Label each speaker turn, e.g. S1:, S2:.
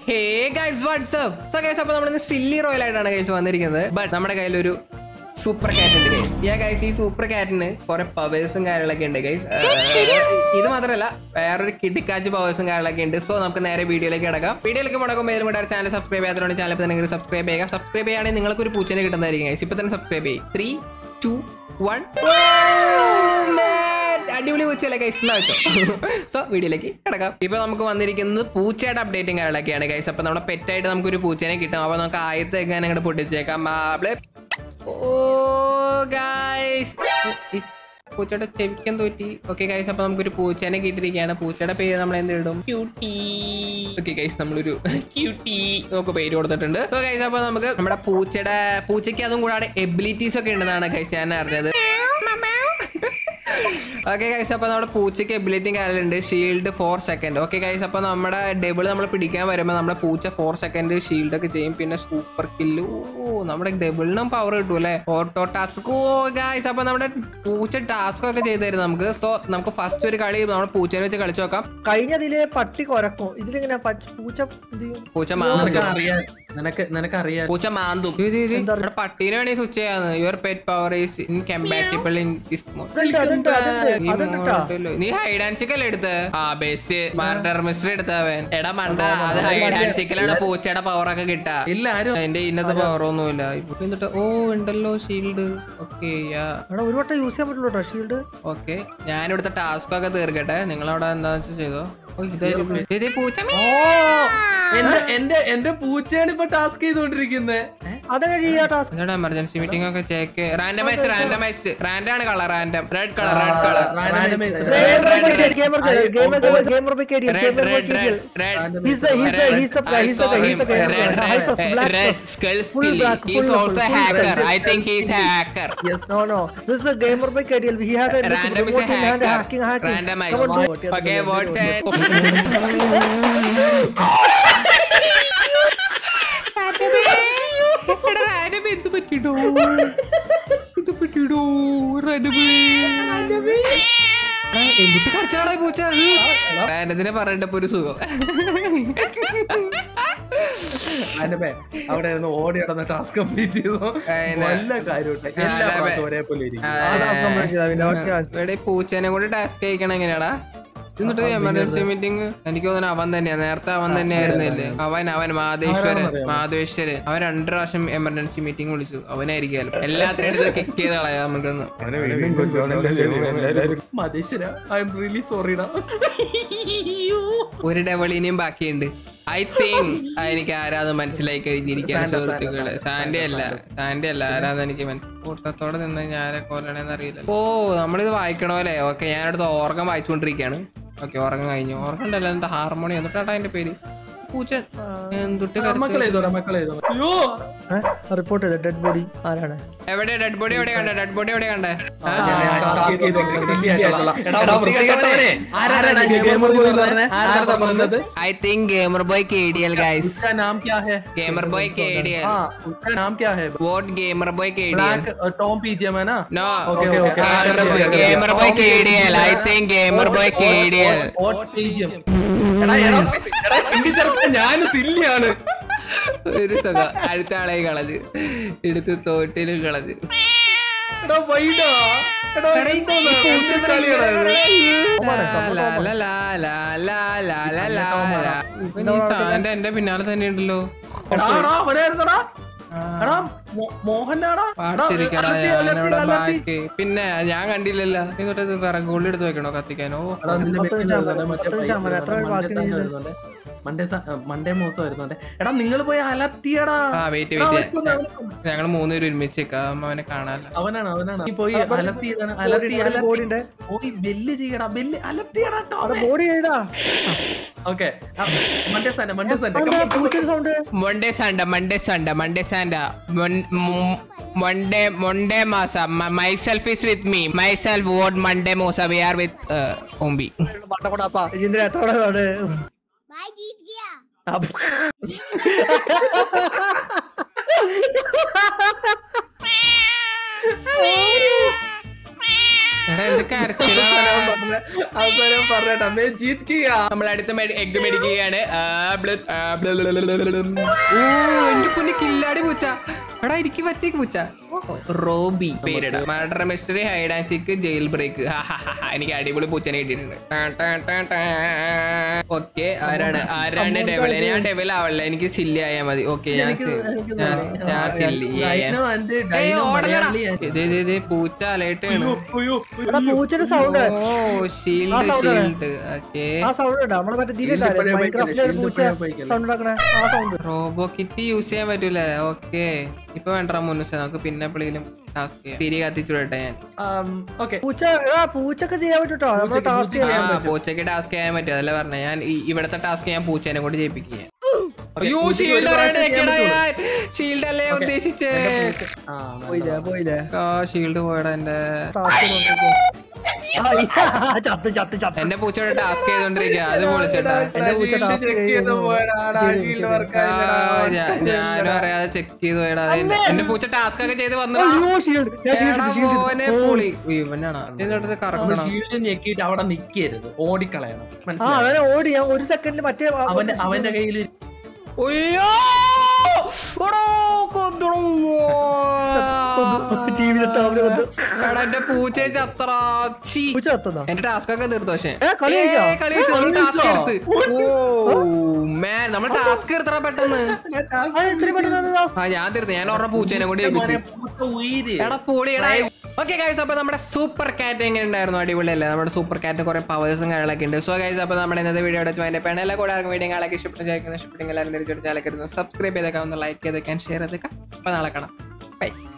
S1: ഹേ guys what's up so guys അപ്പോൾ നമ്മൾ silly royal ആയിട്ടാണ് ഗൈസ് വന്നിരിക്കുന്നത് ബട്ട് നമ്മുടെ കയ്യിൽ ഒരു സൂപ്പർ കാറ്റ് ഉണ്ട് ഗൈസ് യാ ഗൈസ് ഈ സൂപ്പർ കാറ്റിന് കുറെ പവേഴ്സും കാര്യങ്ങളൊക്കെ ഉണ്ട് ഗൈസ് ഇത് മാത്രമല്ല വേറൊരു കിടിക്കാച്ച് പവേഴ്സും കാര്യങ്ങളൊക്കെ ഉണ്ട് സോ നമുക്ക് നേരെ വീഡിയോയിലേക്ക് കിടക്കാം വീഡിയോയിലേക്ക് മുടക്കും മേലും കൂടെ ചാനൽ സബ്സ്ക്രൈബ് ചെയ്യാത്തതുകൊണ്ട് ചാനൽ തന്നെ സബ്സ്ക്രൈബ് ചെയ്യുക സബ്സ്ക്രൈബ് ചെയ്യുകയാണെങ്കിൽ നിങ്ങൾക്ക് ഒരു പൂച്ചനെ കിട്ടുന്നതായിരിക്കും ഗൈസ് ഇപ്പൊ തന്നെ സബ്സ്ക്രൈബ് ചെയ്യും ത്രീ ടു വൺ അടിപൊളി പൂച്ചയല്ലേ ഗൈസ് എന്നാ വെച്ചോ സോ വീഡിയോയിലേക്ക് കിടക്കാം ഇപ്പൊ നമുക്ക് വന്നിരിക്കുന്നത് പൂച്ചയുടെ അപ്ഡേറ്റും കാര്യങ്ങളൊക്കെയാണ് ഗൈസ് അപ്പൊ നമ്മുടെ പെറ്റായിട്ട് നമുക്കൊരു പൂച്ചനെ കിട്ടും അപ്പൊ നമുക്ക് ആയത്തെ എങ്ങനെ അങ്ങോട്ട് പൊട്ടിച്ചേക്കാം മാബ്ലെ ഓ ഗൈസ് പൂച്ചയുടെ ചെവിക്കാൻ തോറ്റി ഓക്കെ ഗൈസ് അപ്പൊ നമുക്കൊരു പൂച്ചേനെ കിട്ടിയിരിക്കുകയാണ് പൂച്ചയുടെ പേര് നമ്മൾ എന്ത് ഇടും ക്യൂട്ടി ഓക്കെ ഗൈസ് നമ്മളൊരു ക്യൂട്ടി നമുക്ക് പേര് കൊടുത്തിട്ടുണ്ട് ഓ ഗൈസ് അപ്പൊ നമുക്ക് നമ്മുടെ പൂച്ചയുടെ പൂച്ചയ്ക്ക് അതും കൂടാതെ എബിലിറ്റീസ് ഒക്കെ ഉണ്ടെന്നാണ് ഗൈസ് ഞാൻ അറിഞ്ഞത് ഓക്കെ ഗൈസ് അപ്പൊ നമ്മുടെ പൂച്ചയ്ക്ക് എബിലിറ്റിയും കാര്യമുണ്ട് shield four second okay guys അപ്പൊ നമ്മുടെ ഡബിൾ നമ്മൾ പിടിക്കാൻ വരുമ്പോൾ നമ്മുടെ പൂച്ച ഫോർ സെക്കൻഡ് ഷീൽഡ് ഒക്കെ ചെയ്യും പിന്നെ സൂപ്പർ കില്ല് ഓ നമ്മുടെ ഡബിളിനും പവർ കിട്ടും അല്ലേ ഓട്ടോ ടാസ്ക് ഓ ഗൈസ് അപ്പൊ നമ്മുടെ പൂച്ച ടാസ്ക് ഒക്കെ ചെയ്തു തരും നമുക്ക് സോ നമുക്ക് ഫസ്റ്റ് ഒരു കളി നമ്മുടെ പൂച്ചനെ വെച്ച് കളിച്ചു നോക്കാം
S2: കഴിഞ്ഞതിലെ പട്ടി കൊരക്കും ഇതിലിങ്ങനെ പച്ച- പൂച്ച എന്ത് ചെയ്യും
S1: പൂച്ച
S3: നിനക്ക്
S1: മാന്തും
S3: അറിയാൻ നിനക്ക് നിനക്ക് അറിയാൻ
S1: പൂച്ച മാന്തും ഇത് ഇത്
S2: എന്താ
S1: നമ്മുടെ പട്ടീനെ വേണേ സ്വിച്ച് ചെയ്യാന്ന് your pet power is incompatible in this mode
S2: അതുണ്ട് അതുണ്ട് അതുണ്ട്
S1: നീ
S2: അതുണ്ട് ട്ടാ.
S1: മോഡല്. നീ ഹൈഡ് ആൻഡ് സിക്കല്ലേ എടുത്ത് ആ ബേസ് മർഡർ മിസ്റ്റർ എടുത്തവൻ എടാ മണ്ട അത് ഹൈഡ് ആൻഡ് സിക്കലാണ് പൂച്ചയുടെ പവർ ഒക്കെ കിട്ടാ
S3: ഇല്ല ആരും
S1: എന്റെ ഇന്നത്തെ പവർ ഒന്നുമില്ല ഇപ്പൊ എന്നിട്ട് ഓ ഉണ്ടല്ലോ ഷീൽഡ് ഓക്കെ യാ
S2: എടാ ഒരു വട്ടം യൂസ് ചെയ്യാൻ പറ്റുള്ളൂ കേട്ടോ ഷീൽഡ്
S1: ഓക്കെ ഞാൻ ഇവിടുത്തെ ടാസ്ക് ഒക്കെ തീർക്കട്ടെ നിങ്ങളവിടെ എന്താ വെച്ചാൽ ചെയ്തോ ഓ ഇതായിരുന്നു ഇത് പൂച്ച മേ.
S3: എന്റെ എന്റെ എന്റെ പൂച്ചയാണ് ഇപ്പൊ ടാസ്ക് ചെയ്തോണ്ടിരിക്കുന്നത്
S2: അതെങ്ങനെ ചെയ്യാ ടാസ്ക്
S1: എന്നോട് എമർജൻസി മീറ്റിംഗ് ഒക്കെ ചെക്ക് റാൻഡമൈസ് റാൻഡമൈസ് റാൻഡ് ആണ് colour random red colour red colour
S2: gamer gamer gamer by കേഡിയൽ
S1: Red,
S2: ഗെയിമർ ബൈ
S1: red,
S2: കേഡിയൽ
S1: red, red.
S2: He's the he's the he's the guy
S1: I
S2: he's the
S1: saw
S2: guy he's the
S1: him.
S2: guy
S1: Red, red,
S2: He's a black
S1: red
S2: plus.
S1: skull
S2: Full
S1: still.
S2: black,
S1: He's
S2: full
S1: also a
S2: full
S1: hacker.
S2: black.
S1: I think he's a hacker.
S2: No no this is a gamer by KDL he had a
S1: Random is a
S2: remote in hand
S1: hacker.
S2: hacking hacking
S1: Randomize.
S2: Come on, Jay.
S1: Okay, what's it? എന്ത് പറ്റിടോ ഇത് പറ്റിടോ എന്തിട്ട് കരച്ചാടാ പൂച്ച റാൻഡത്തിനെ പറയണ്ടപ്പോ ഒരു സുഖം
S3: അനുപേ അവിടെ നിന്ന് ഓടി നടന്ന ടാസ്ക് കംപ്ലീറ്റ് ചെയ്തു
S1: അതിനെ-
S3: നല്ല കാര്യമുണ്ട് എല്ലാ
S1: ആ,
S3: പ്രാവശ്യവും ഒരേപോലെ ഇരിക്കും
S1: ആ,
S2: ആ task complete ചെയ്താ പിന്നെ ഒറ്റ
S1: ഇവിടെ ഈ പൂച്ചേനെ കൂടി ടാസ്ക് കഴിക്കണം എങ്ങനെയാടാ എന്നിട്ട് എമർജൻസി മീറ്റിംഗ് എനിക്ക് തോന്നുന്നു അവൻ തന്നെയാ നേരത്തെ അവൻ തന്നെയായിരുന്നില്ലേ അവൻ അവൻ മാധേശ്വരൻ മാധേശ്വരൻ അവൻ രണ്ടു പ്രാവശ്യം എമർജൻസി മീറ്റിംഗ് വിളിച്ചു അവനായിരിക്കാലും എല്ലാത്തിനും എടുത്ത് കിക്ക് ചെയ്ത് കളയാം നമുക്കൊന്ന്
S3: മതേശ്വര ഐ എം റിയലി സോറിടാ
S1: ഒരു ഡബിളിനെയും ബാക്കിയുണ്ട് ഐ തിങ്ക് എനിക്ക് ആരാന്ന് മനസ്സിലായി കഴിഞ്ഞിരിക്കുകയാണ് സുഹൃത്തുക്കള് സാൻഡി അല്ല സാൻഡി അല്ല ആരാന്ന് എനിക്ക് മനസ്സിലായി കൂട്ടത്തോടെ നിന്ന് ഞാൻ ആരെ കൊല്ലണേന്ന് അറിയില്ല ഓ നമ്മളിത് വായിക്കണോ അല്ലേ ഓക്കെ ഞാനടുത്ത് ഓർഗം വായിച്ചുകൊണ്ടിരിക്കുകയാണ് ഓക്കെ ഓർഗം കഴിഞ്ഞു ഓർഗം ഉണ്ടല്ലോ എന്താ ഹാർമോണി എന്നിട്ടാ അതിന്റെ പേര് പൂച്ച എന്തുട്ട്
S3: മക്കളെ എഴുതോടാ മക്കളെ എഴുതോ അയ്യോ
S2: റിപ്പോർട്ട് ചെയ്ത ഡെഡ് ബോഡി ആരാണ്
S1: എവിടെ ഡെഡ് ബോഡി എവിടെ കണ്ടേ ഡെഡ് ബോഡി എവിടെ കണ്ടേ ആ?
S3: ടാസ്ക് ചെയ്തോണ്ടിരിക്കുന്നത് എടാ വൃത്തികെട്ടവനെ ആരാടാ ഗെയിമർ ബോയ് എന്ന് പറഞ്ഞേ ആരാടാ പറഞ്ഞത്
S1: I think gamer boy K D L guys
S3: उसका नाम क्या है
S1: gamer boy K D L
S3: हाँ उसका नाम क्या है
S1: vote gamer boy K D L
S3: black Tom PGM है ना
S1: No,
S3: Okay, okay.
S1: Gamer boy K D L I think gamer boy K D L
S3: vote PGM എടാ എടാ എടാ ഹിന്ദി ചെറുപ്പം ഞാൻ സില്ലിയാണ്
S1: ഒരു സുഖം അടുത്ത ആളെ കളഞ്ഞ് എടുത്ത് തോട്ടിലും കളഞ്ഞ്
S3: എടാ വൈഡാ എടാ
S1: എടാ, ഈ-
S3: എന്തോ
S1: ഈ പൂച്ച
S3: എന്ത് കളിയാണ് ഇത്?
S1: ലാ, ലാ, ലാ, ലാ, ലാ, ലാ, ലാ, ലാ, ലാ. ഇവൻ ഈ സാന്റെ എന്റെ പിന്നാലെ തന്നെ ഉണ്ടല്ലോ
S3: എടാ എടാ അവനായിരുന്നടാ എടാ മോ- മോഹനാടാ എടാ,
S1: പാടിച്ചിരിക്കടാ
S3: അലട്ടി, അലട്ടി,
S1: ഞാനിവിടെ
S3: അലട്ടി.
S1: ബാക്കി പിന്നെ ഞാൻ കണ്ടില്ലല്ലോ ഇങ്ങോട്ട് വിറക് ഉള്ളി എടുത്ത് വെക്കണോ കത്തിക്കാനോ
S3: എടാ, നിന്റെ
S2: പത്ത്
S3: വെക്കിന്
S2: ശതമാനം,
S3: വരുന്നുണ്ട്, മറ്റേ
S2: പത്ത് ശതമാനം, എത്ര
S3: മണ്ടേ
S2: ബാക്കി
S3: സാധനം
S2: ഉണ്ട്?
S3: വരുന്നുണ്ട്. മണ്ടേ സ- മണ്ടേ മോസം വരുന്നുണ്ട് എടാ നിങ്ങൾ പോയി അലർത്തിയടാ
S1: ആ വെയിറ്റ്
S3: എടാ,
S1: വെയിറ്റ്
S3: അവനൊന്ന് അവനൊന്ന്.
S1: ഞങ്ങൾ മൂന്നുപേരും ഒരുമിച്ച് നിൽക്കാം അവനെ കാണാനല്ല
S3: അവനാണ് അവനാണ് നീ പോയി അലർത്തിയതാണ് അലർത്തി
S2: ബോഡി
S3: അലർത്തി
S2: ഉണ്ട്
S3: പോയി ബെല്ല് ചെയ്യടാ ബെല്ല് അലർത്തിയടാ
S2: അവിടെ ബോഡി ചെയ്താ
S3: ഓക്കെ മണ്ടേ സാൻഡ മണ്ടേ സാൻഡ
S2: എന്താ പൂച്ചയുടെ സൗണ്ട്
S1: മൺഡേ സാൻഡ മൺഡേ സാൻഡ മൺഡേ സാൻഡ മൺഡേ മൺഡേ മാസ myself is with me myself vote മൺഡേ മോസ വി ആർ വിത്ത് ഓംബി
S2: പട്ടക്കൊടാപ്പാ ഇതിന്റെ എത്ര ആണ്
S4: भाई जीत गया
S1: എടാ എന്ത് കരച്ചിലാണ്
S3: അവസാനം പറഞ്ഞേട്ടാ മേ ജീത് കിയാ
S1: നമ്മൾ അടുത്ത എഗ് മേടിക്കുകയാണ് ആ, ബ്ല- ആ, ബ്ല- ബ്ല- ബ്ല- ബ്ല- ബ്ല- ബ്ല. ഓ എന്റെ കുഞ്ഞ് കില്ലാടി പൂച്ച എടാ എനിക്ക് പറ്റിയ പൂച്ച ഓ, റോബി പേരിട murder mystery hide and seek jail break എനിക്ക് അടിപൊളി പൂച്ചനെ കിട്ടിയിട്ടുണ്ട് ഓക്കെ ആരാണ് ആരാണ് ഡെവൽ ഞാൻ ഡെവൽ ആവല്ല എനിക്ക് സില്ലി ആയാൽ മതി ഓക്കെ ഞാൻ സി- ഞാൻ ഞാൻ silly
S3: dino and dino Malayali
S1: ഇത് ഇത് ഇത് പൂച്ച അലേട്ടാണ്
S2: എടാ പൂച്ചയുടെ സൗണ്ട്
S1: ഓ ഷീൽഡ്
S2: ആ sound ആണ്.
S1: ഷീൽഡ് ഓക്കെ
S2: ആ സൗണ്ട് ഉണ്ട് നമ്മളെ മറ്റേ
S3: Shield
S2: ഇതിലല്ലേ
S3: ഇപ്പഴേ
S2: മൈൻക്രാഫ്റ്റിലെ ഒരു
S3: Shield
S2: പൂച്ച
S3: ഇപ്പഴേ ഉപയോഗിക്കല്ലേ?
S2: സൗണ്ട് ഉണ്ടാക്കണേ ആ സൗണ്ട്
S1: റോബോ കിറ്റ് യൂസ് ചെയ്യാൻ പറ്റൂല ഓക്കെ ഇപ്പൊ വേണ്ട മുനുസ നമുക്ക് പിന്നെ എപ്പോഴെങ്കിലും ടാസ്ക് ചെയ്യാം തിരി കത്തിച്ചുവിടട്ടെ ഞാൻ
S3: ഓക്കെ
S2: പൂച്ച എടാ പൂച്ചക്ക് ചെയ്യാൻ പറ്റൂട്ടോ നമ്മളെ
S3: പൂച്ചക്ക്
S2: ടാസ്ക്
S3: പൂച്ചക്ക്
S1: ആ
S2: ചെയ്യാൻ
S1: പൂച്ചക്ക് ടാസ്ക് ചെയ്യാൻ പറ്റും അതല്ല പറഞ്ഞ ഞാൻ ഈ- ഇവിടത്തെ ടാസ്ക് ഞാൻ പൂച്ചേനെ കൊണ്ട് ചെയ്യിപ്പിക്കുക അയ്യോ
S3: പൂച്ചയ്ക്ക്
S1: ഷീൽഡ്
S3: ഒരു പ്രാവശ്യം ചെയ്യാൻ പറ്റുള്ളൂ.
S1: ഷീൽഡ് അല്ലേ ഉദ്ദേശിച്ചേ
S2: പോയില്ലേ പോയില്ലേ
S1: ആ ഷീൽഡ് പോയടാ എന്റെ
S2: ടാസ്ക് ചത്ത് ചത്ത് ചത്ത്
S1: എന്റെ പൂച്ചയുടെ ടാസ്ക് ചെയ്തോണ്ടിരിക്കുക അത് പൊളിച്ചേട്ടാ
S2: എന്റെ പൂച്ച ടാസ്ക് ചെയ്യുന്നു
S1: ആ, ഞാ- ഞാനും അറിയാതെ ചെക്ക് ചെയ്ത് പോയടാ അത് എന്റെ- എന്റെ പൂച്ച ടാസ്ക് ഒക്കെ ചെയ്ത് വന്നടാ
S2: അയ്യോ ഷീൽഡ് ഞാൻ
S1: എടാ
S2: ഷീൽഡ്
S1: മോനെ പുളി ഉയ്യ്, ഇവനാണോ ഇതിനടുത്ത് കറക്കണം
S3: ഷീൽഡ് ഞെക്കിയിട്ട് അവിടെ നിക്കരുത് ഓടിക്കളയണം
S2: ആ
S3: മനസ്സിലായോ
S2: അതന്നെ ഓടി ഞാൻ ഒരു സെക്കൻഡിൽ മറ്റേ ആ-
S3: അവന്റെ അവന്റെ കയ്യിൽ
S1: ഉയ്യോ! എടോ, കൊന്നോളൂ.
S2: ജീവിതത്തെ അവര് വന്ന്
S1: എടാ, എന്റെ പൂച്ചയെ ചത്തറാ. ഛീ.
S2: പൂച്ച ചത്തുന്നോ
S1: എന്റെ ടാസ്ക് ഒക്കെ തീർത്തു പക്ഷേ
S2: ഏ, കളി കഴിഞ്ഞോ?
S1: ഏ, കളി കഴിച്ചു. നമ്മള്
S3: കളി
S1: ടാസ്ക്
S3: കഴിച്ചോ?
S1: എടുത്ത് ഓ മാൻ നമ്മൾ ടാസ്ക് എടുത്തറ പെട്ടെന്ന്
S2: ആ, ഇത്രയും പെട്ടെന്ന് അത് task-
S1: ആ ഞാൻ തീർത്ത് ഞാൻ ഒരെണ്ണം പൂച്ചേനെ കൊണ്ട് ഏൽപ്പിച്ചു
S3: ഉയിര്
S1: എടാ പൊളിയടാ ഓക്കെ ഗൈസ് അപ്പൊ നമ്മുടെ സൂപ്പർ കാറ്റ് എങ്ങനെ ഉണ്ടായിരുന്നു അടിപൊളിയല്ലേ നമ്മുടെ സൂപ്പർ കാറ്റിന് കുറെ പവേഴ്സും കാര്യങ്ങളൊക്കെ ഉണ്ട് സോ ഗൈസ് അപ്പൊ നമ്മുടെ ഇന്നത്തെ വീഡിയോ അതിന്റെ പെണ്ണല കൂടെ ആർക്കും വീഡിയോ കാണാൻ ഇഷ്ടപ്പെട്ടു വിചാരിക്കുന്നു ഇഷ്ടപ്പെട്ടെങ്കിൽ എല്ലാവരും തിരിച്ചെടുത്ത് ചാലക്കരുന്നു സബ്സ്ക്രൈബ് ചെയ്തേക്കാം ഒന്ന് ലൈക്ക് ചെയ്തേക്കാൻ ഷെയർ ചെയ്തേക്കാം അപ്പൊ നാളെ കാണാം ബൈ